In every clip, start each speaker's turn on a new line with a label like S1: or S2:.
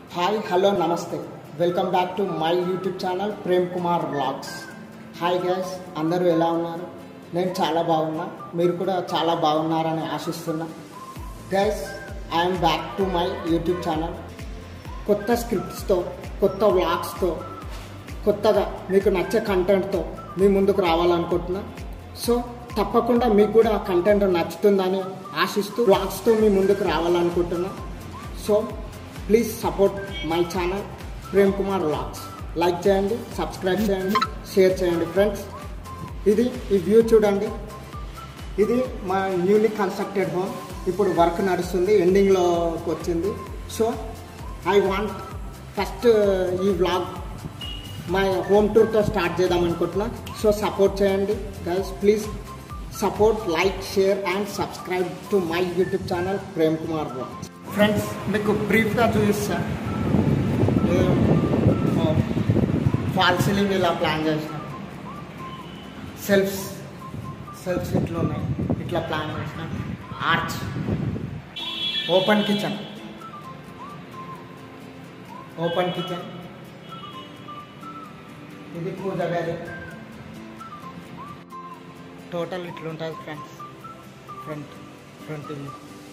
S1: hi hello నమస్తే welcome back to my YouTube channel Prem Kumar vlogs hi guys అందరూ ఎలా ఉన్నారు నేను చాలా బాగున్నా మీరు కూడా చాలా బాగున్నారని ఆశిస్తున్నా guys I'm back to my YouTube channel కొత్త స్క్రిప్ట్స్తో కొత్త వ్లాగ్స్తో కొత్తగా మీకు నచ్చే కంటెంట్తో మీ ముందుకు రావాలనుకుంటున్నా సో తప్పకుండా మీకు కూడా ఆ కంటెంట్ నచ్చుతుందని ఆశిస్తూ బ్లాగ్స్తో మీ ముందుకు రావాలనుకుంటున్నా so please support my channel Prem Kumar vlogs like చేయండి సబ్స్క్రైబ్ చేయండి షేర్ చేయండి ఫ్రెండ్స్ ఇది ఈ వ్యూ చూడండి ఇది మా న్యూలీ కన్స్ట్రక్టెడ్ హోమ్ ఇప్పుడు వర్క్ నడుస్తుంది ఎండింగ్లోకి వచ్చింది సో ఐ వాంట్ ఫస్ట్ ఈ వ్లాగ్ మా హోమ్ టూర్తో స్టార్ట్ చేద్దాం అనుకుంటున్నా సో సపోర్ట్ చేయండి guys please support like share and subscribe to my YouTube channel Prem Kumar blogs friends మీకు బ్రీఫ్గా చూపిస్తా ఫాల్ సీలింగ్ ఇలా ప్లాన్ చేసిన సెల్ఫ్స్ సెల్ఫ్స్ ఇట్లా ఉన్నాయి ఇట్లా ప్లాన్ చేసిన arch open kitchen open kitchen ఇది పూజ గది టోటల్ ఇట్లుంటుంది ఫ్రెండ్స్ ఫ్రంట్ ఫ్రంట్ వ్యూ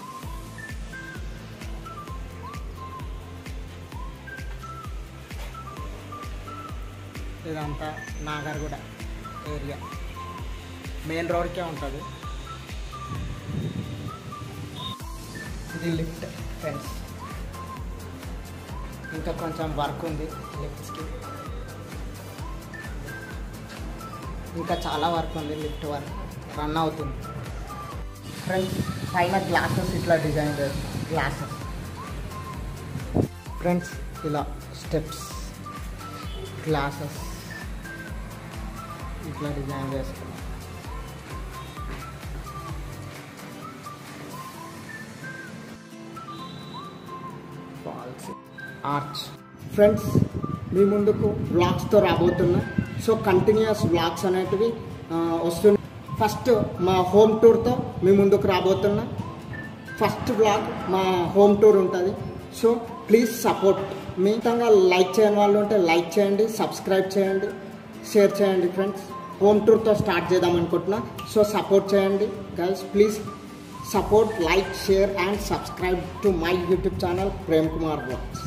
S1: ఇదంతా నాగర్గూడ ఏరియా మెయిన్ రోడ్కే ఉంటుంది ఇది లిఫ్ట్ ఫ్రెండ్స్ ఇంకా కొంచెం వర్క్ ఉంది లిఫ్ట్స్కి ఇంకా చాలా వర్క్ ఉంది లిఫ్ట్ వర్క్ రన్ అవుతుంది ఫ్రెండ్స్ పైన గ్లాసెస్ ఇట్లా డిజైన్ చేస్తాం గ్లాసెస్ ఫ్రెండ్స్ ఇలా స్టెప్స్ గ్లాసెస్ ఇట్లా డిజైన్ చేసుకున్నాం ఫాల్స్ ఆర్చ్ ఫ్రెండ్స్ మీ ముందుకు వ్లాగ్స్తో రాబోతున్నా సో కంటిన్యూస్ వ్లాగ్స్ అనేటివి ఆ, వస్తున్నాయి ఫస్ట్ మా హోమ్ టూర్తో మీ ముందుకు రాబోతున్నా ఫస్ట్ వ్లాగ్ మా హోమ్ టూర్ ఉంటుంది సో ప్లీజ్ సపోర్ట్ మిగతంగా లైక్ చేయని వాళ్ళు ఉంటే లైక్ చేయండి సబ్స్క్రైబ్ చేయండి షేర్ చేయండి ఫ్రెండ్స్ హోమ్ టూర్తో స్టార్ట్ చేద్దాం అనుకుంటున్నా సో సపోర్ట్ చేయండి guys please support like share and subscribe to my YouTube channel Prem Kumar blogs